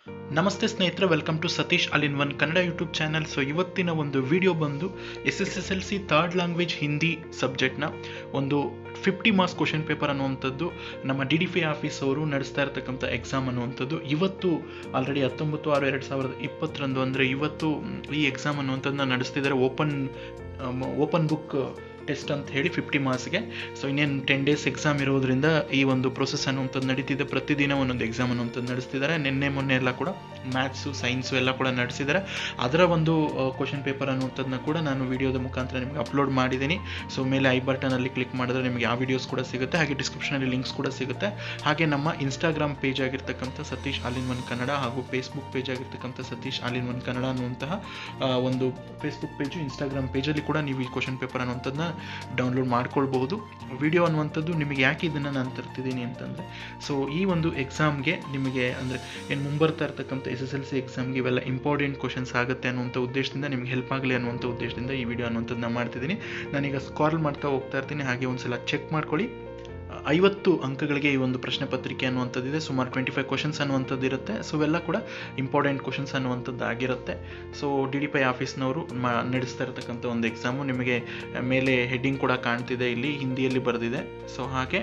ನಮಸ್ತೆ ಸ್ನೇಹಿತರೆ welcome to Satish all in one Kannada YouTube channel so ಇವತ್ತಿನ ಒಂದು ವಿಡಿಯೋ ಬಂದು S S S L C third language Hindi ಸಬ್ಜೆಕ್ಟ್ನ ಒಂದು ಫಿಫ್ಟಿ ಮಾರ್ಕ್ಸ್ ಕ್ವಶನ್ ಪೇಪರ್ ಅನ್ನುವಂಥದ್ದು ನಮ್ಮ ಡಿ ಡಿ ಪಿ ಆಫೀಸ್ ಅವರು ನಡೆಸ್ತಾ ಇರ್ತಕ್ಕಂಥ ಎಕ್ಸಾಮ್ ಅನ್ನುವಂಥದ್ದು ಇವತ್ತು ಆಲ್ರೆಡಿ ಹತ್ತೊಂಬತ್ತು ಆರು ಎರಡು ಸಾವಿರದ ಇಪ್ಪತ್ತರಂದು ಅಂದರೆ ಇವತ್ತು ಮ್, ಈ ಎಕ್ಸಾಮ್ ಅನ್ನುವಂಥದ್ದನ್ನ ನಡೆಸ್ತಿದ್ದಾರೆ ಓಪನ್ ಓಪನ್ ಬುಕ್ ಟೆಸ್ಟ್ ಅಂತ ಹೇಳಿ ಫಿಫ್ಟಿ ಮಾರ್ಕ್ಸ್ಗೆ ಸೊ ಇನ್ನೇನು ಟೆನ್ ಡೇಸ್ ಎಕ್ಸಾಮ್ ಇರೋದ್ರಿಂದ ಈ ಒಂದು ಪ್ರೊಸೆಸ್ ಅನ್ನುವಂಥದ್ದು ನಡೀತಿದೆ ಪ್ರತಿದಿನ ಒಂದೊಂದು ಎಕ್ಸಾಮ್ ಅನ್ನುವಂಥದ್ದು ನಡೆಸ್ತಿದ್ದಾರೆ ನಿನ್ನೆ ಮೊನ್ನೆ ಎಲ್ಲ ಕೂಡ ಮ್ಯಾಥ್ಸು ಸೈನ್ಸು ಎಲ್ಲ ಕೂಡ ನಡೆಸಿದ್ದಾರೆ ಅದರ ಒಂದು ಕ್ವಶನ್ ಪೇಪರ್ ಅನ್ನುವಂಥದ್ದನ್ನ ಕೂಡ ನಾನು ವಿಡಿಯೋದ ಮುಖಾಂತರ ನಿಮಗೆ ಅಪ್ಲೋಡ್ ಮಾಡಿದ್ದೀನಿ ಸೊ ಮೇಲೆ ಐ ಬಟನಲ್ಲಿ ಕ್ಲಿಕ್ ಮಾಡಿದ್ರೆ ನಿಮಗೆ ಆ ವಿಡಿಯೋಸ್ ಕೂಡ ಸಿಗುತ್ತೆ ಹಾಗೆ ಡಿಸ್ಕ್ರಿಪ್ಷನಲ್ಲಿ ಲಿಂಕ್ಸ್ ಕೂಡ ಸಿಗುತ್ತೆ ಹಾಗೆ ನಮ್ಮ ಇನ್ಸ್ಟಾಗ್ರಾಮ್ ಪೇಜ್ ಆಗಿರ್ತಕ್ಕಂಥ Satish all in one Kannada ಹಾಗೂ ಫೇಸ್ಬುಕ್ ಪೇಜ್ ಆಗಿರ್ತಕ್ಕಂಥ Satish all in one Kannada ಅನ್ನುವಂತಹ ಆ, ಒಂದು ಫೇಸ್ಬುಕ್ ಪೇಜು ಇನ್ಸ್ಟಾಗ್ರಾಮ್ ಪೇಜಲ್ಲಿ ಕೂಡ ನೀವು ಈ ಕ್ವಶನ್ ಪೇಪರ್ ಅನ್ನುವಂಥದ್ದನ್ನ ಡೌನ್ಲೋಡ್ ಮಾಡ್ಕೊಳ್ಬಹುದು ವಿಡಿಯೋ ಅನ್ನುವಂಥದ್ದು ನಿಮಗೆ ಯಾಕೆ ಇದನ್ನು ನಾನು ತರ್ತಿದ್ದೀನಿ ಅಂತಂದರೆ ಸೊ ಈ ಒಂದು ಎಕ್ಸಾಮ್ಗೆ ನಿಮಗೆ ಅಂದರೆ ಏನು ಮುಂಬರ್ತಾ ಇರ್ತಕ್ಕಂಥ ಎಸ್ ಎಸ್ ಎಲ್ ಸಿ ಎಕ್ಸಾಮ್ಗೆ ಇವೆಲ್ಲ ಇಂಪಾರ್ಟೆಂಟ್ ಕ್ವಶನ್ಸ್ ಆಗುತ್ತೆ ಅನ್ನುವಂಥ ಉದ್ದೇಶದಿಂದ ನಿಮ್ಗೆ ಹೆಲ್ಪ್ ಆಗಲಿ ಅನ್ನುವಂಥ ಉದ್ದೇಶದಿಂದ ಈ ವಿಡಿಯೋ ಅನ್ನುವಂಥದ್ದನ್ನ ಮಾಡ್ತಿದ್ದೀನಿ ನಾನೀಗ ಸ್ಕಾಲ್ ಮಾಡ್ತಾ ಹೋಗ್ತಾ ಇರ್ತೀನಿ ಹಾಗೆ ಒಂದ್ಸಲ ಚೆಕ್ ಮಾಡ್ಕೊಳ್ಳಿ ಐವತ್ತು ಅಂಕಗಳಿಗೆ ಈ ಒಂದು ಪ್ರಶ್ನೆ ಪತ್ರಿಕೆ ಅನ್ನುವಂಥದ್ದಿದೆ ಸುಮಾರು ಟ್ವೆಂಟಿ ಫೈವ್ ಕ್ವಶನ್ಸ್ ಅನ್ನುವಂಥದ್ದು ಇರುತ್ತೆ ಸೊ ಇವೆಲ್ಲ ಕೂಡ ಇಂಪಾರ್ಟೆಂಟ್ ಕ್ವಶನ್ಸ್ ಅನ್ನುವಂಥದ್ದು ಆಗಿರುತ್ತೆ ಸೊ ಡಿ ಡಿ ಪೈ ಆಫೀಸ್ನವರು ಮಾ ನಡೆಸ್ತಾ ಇರತಕ್ಕಂಥ ಒಂದು ಎಕ್ಸಾಮು ನಿಮಗೆ ಮೇಲೆ ಹೆಡ್ಡಿಂಗ್ ಕೂಡ ಕಾಣ್ತಿದೆ ಇಲ್ಲಿ ಹಿಂದಿಯಲ್ಲಿ ಬರೆದಿದೆ ಸೊ ಹಾಗೆ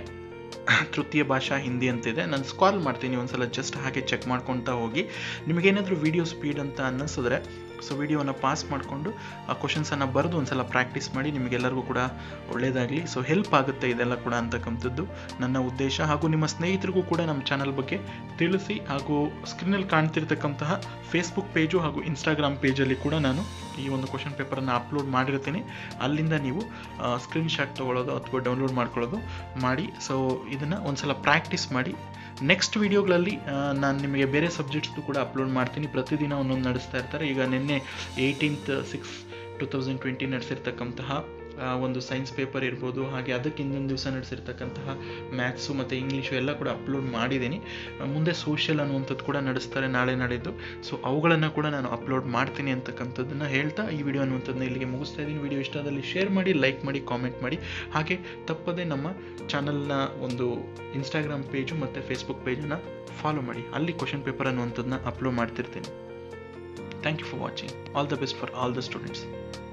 ತೃತೀಯ ಭಾಷಾ ಹಿಂದಿ ಅಂತಿದೆ ನಾನು ಸ್ಕಾಲ್ ಮಾಡ್ತೀನಿ ಒಂದ್ಸಲ ಜಸ್ಟ್ ಹಾಗೆ ಚೆಕ್ ಮಾಡ್ಕೊತಾ ಹೋಗಿ ನಿಮಗೇನಾದರೂ ವಿಡಿಯೋ ಸ್ಪೀಡ್ ಅಂತ ಅನ್ನಿಸಿದ್ರೆ ಸೊ ವಿಡಿಯೋನ ಪಾಸ್ ಮಾಡಿಕೊಂಡು ಆ ಕ್ವಶನ್ಸನ್ನು ಬರೆದು ಒಂದ್ಸಲ ಪ್ರಾಕ್ಟೀಸ್ ಮಾಡಿ ನಿಮಗೆಲ್ಲರಿಗೂ ಕೂಡ ಒಳ್ಳೆಯದಾಗಲಿ ಸೊ ಹೆಲ್ಪ್ ಆಗುತ್ತೆ ಇದೆಲ್ಲ ಕೂಡ ಅಂತಕ್ಕಂಥದ್ದು ನನ್ನ ಉದ್ದೇಶ ಹಾಗೂ ನಿಮ್ಮ ಸ್ನೇಹಿತರಿಗೂ ಕೂಡ ನಮ್ಮ ಚಾನಲ್ ಬಗ್ಗೆ ತಿಳಿಸಿ ಹಾಗೂ ಸ್ಕ್ರೀನಲ್ಲಿ ಕಾಣ್ತಿರ್ತಕ್ಕಂತಹ ಫೇಸ್ಬುಕ್ ಪೇಜು ಹಾಗೂ ಇನ್ಸ್ಟಾಗ್ರಾಮ್ ಪೇಜಲ್ಲಿ ಕೂಡ ನಾನು ಈ ಒಂದು ಕ್ವಶನ್ ಪೇಪರನ್ನು ಅಪ್ಲೋಡ್ ಮಾಡಿರ್ತೀನಿ ಅಲ್ಲಿಂದ ನೀವು ಸ್ಕ್ರೀನ್ ಶಾಟ್ ತೊಗೊಳ್ಳೋದು ಅಥವಾ ಡೌನ್ಲೋಡ್ ಮಾಡ್ಕೊಳ್ಳೋದು ಮಾಡಿ ಸೊ ಇದನ್ನು ಒಂದ್ಸಲ ಪ್ರಾಕ್ಟೀಸ್ ಮಾಡಿ ನೆಕ್ಸ್ಟ್ ವೀಡಿಯೋಗಳಲ್ಲಿ ನಾನು ನಿಮಗೆ ಬೇರೆ ಸಬ್ಜೆಕ್ಟ್ಸ್ದು ಕೂಡ ಅಪ್ಲೋಡ್ ಮಾಡ್ತೀನಿ ಪ್ರತಿದಿನ ಒಂದೊಂದು ನಡೆಸ್ತಾ ಇರ್ತಾರೆ ಈಗ ನಿನ್ನೆ eighteenth six two thousand twenty ನಡೆಸಿರ್ತಕ್ಕಂತಹ ಆ, ಒಂದು ಸೈನ್ಸ್ ಪೇಪರ್ ಇರ್ಬೋದು ಹಾಗೆ ಅದಕ್ಕೆ ಇನ್ನೊಂದು ದಿವಸ ನಡೆಸಿರ್ತಕ್ಕಂತಹ ಮ್ಯಾಥ್ಸು ಮತ್ತು ಇಂಗ್ಲೀಷು ಎಲ್ಲ ಕೂಡ ಅಪ್ಲೋಡ್ ಮಾಡಿದ್ದೀನಿ ಆ, ಮುಂದೆ ಸೋಷಿಯಲ್ ಅನ್ನುವಂಥದ್ದು ಕೂಡ ನಡೆಸ್ತಾರೆ ನಾಳೆ ನಾಳಿದ್ದು ಸೊ ಅವುಗಳನ್ನು ಕೂಡ ನಾನು ಅಪ್ಲೋಡ್ ಮಾಡ್ತೀನಿ ಅಂತಕ್ಕಂಥದ್ದನ್ನು ಹೇಳ್ತಾ ಈ ವಿಡಿಯೋ ಅನ್ನುವಂಥದ್ದನ್ನ ಇಲ್ಲಿಗೆ ಮುಗಿಸ್ತಾ ಇದ್ದೀನಿ ವಿಡಿಯೋ ಇಷ್ಟದಲ್ಲಿ ಶೇರ್ ಮಾಡಿ ಲೈಕ್ ಮಾಡಿ ಕಾಮೆಂಟ್ ಮಾಡಿ ಹಾಗೆ ತಪ್ಪದೆ ನಮ್ಮ ಚಾನಲ್ನ ಒಂದು ಇನ್ಸ್ಟಾಗ್ರಾಮ್ ಪೇಜು ಮತ್ತು ಫೇಸ್ಬುಕ್ ಪೇಜನ್ನು ಫಾಲೋ ಮಾಡಿ ಅಲ್ಲಿ ಕ್ವಶನ್ ಪೇಪರ್ ಅನ್ನುವಂಥದ್ದನ್ನ ಅಪ್ಲೋಡ್ ಮಾಡ್ತಿರ್ತೀನಿ thank you for watching all the best for all the students